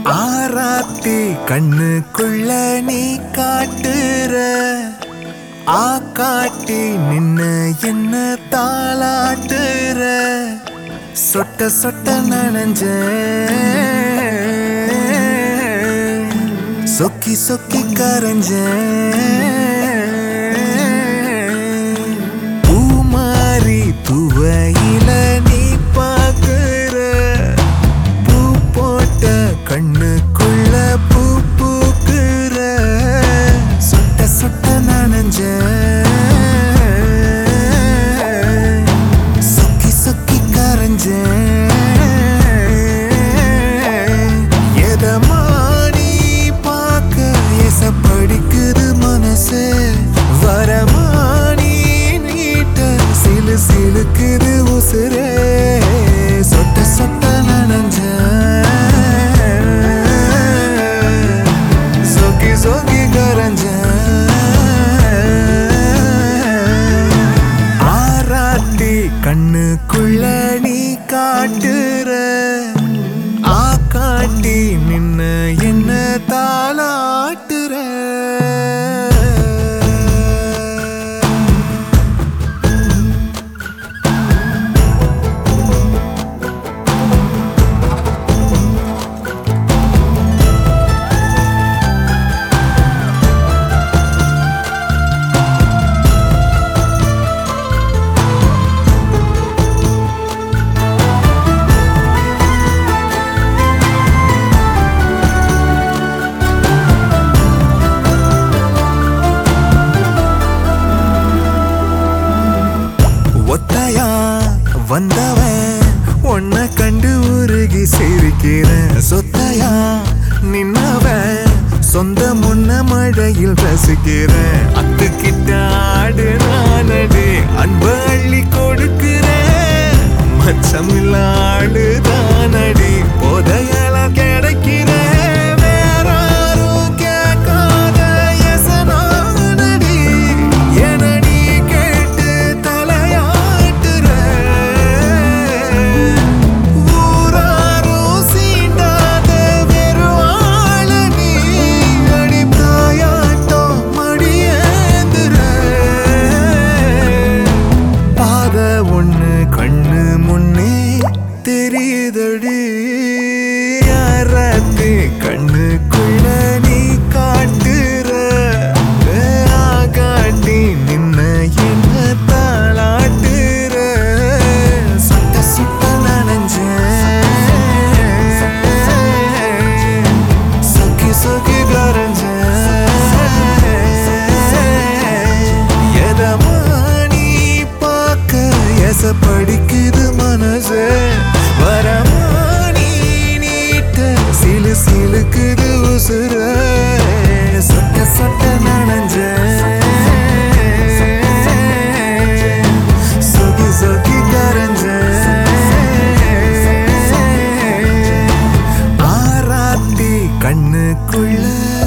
ஆராத்தி கண்ணுக்குள்ள நீ காட்டுற ஆ காட்டி நின்னு என்ன தாளாட்டுற சொட்ட சொட்ட நனைஞ்ச சொக்கி சொக்கி கரைஞ்ச பூமாரி துவையில நீ பாக்குற பூ போட்ட கண்ணுக்குள்ள பூ பூக்குற சொட்ட சொட்ட நனைஞ்ச சொக்கி சொக்கி கரைஞ்ச எதமானி பார்க்க எச படிக்குது மனசு வரமானி நீட்ட சிலு சிலுக்குது உசுரே சொட்ட சொட்ட நனைஞ்ச சொக்கி சொக்கி கரைஞ்ச ஆராட்டி கண்ணுக்குள்ள நீ காட்டுற ஆ காட்டி நின்ன என்ன தாளாட்டுற ஒத்தையா வந்தவன் உன்னை கண்டு உருகி சிரிக்கிறேன் சொத்தையா நின்னவன் சொந்த முன்ன மழையில் ரசிக்கிறேன் அத்துக்கிட்ட ஆடு நானடி அன்பு அள்ளி கொடுக்கிறேன் மச்சமில்லாடு தானடி போதையெல்லாம் கிடைக்கிறேன் வேற யாரும் கேட்காத எசனானடி எனடி கேட்டு தலையாட்டுற ஊராரும் சீண்டாத வெறுவாழ நீ அடித்தாயாட்டம் மடியேந்துற பாத ஒண்ணு கண்ணு முன்னே தெரியுதடி யாராத்து கண்ணுக்குள்ள நீ காட்டுற ஆ காட்டி நின்ன என்ன தாளாட்டுற சுட்ட சுட்ட நனைஞ்ச சொக்கி சொக்கி கரைஞ்ச எதமானி பார்க்க எச படிக்குது மனசு வரமானி நீட்ட சிலு சிலுக்குது உசுர சொட்ட சொட்ட நனைஞ்ச சொகி சொகி கரைஞ்ச ஆராத்தி கண்ணுக்குள்ள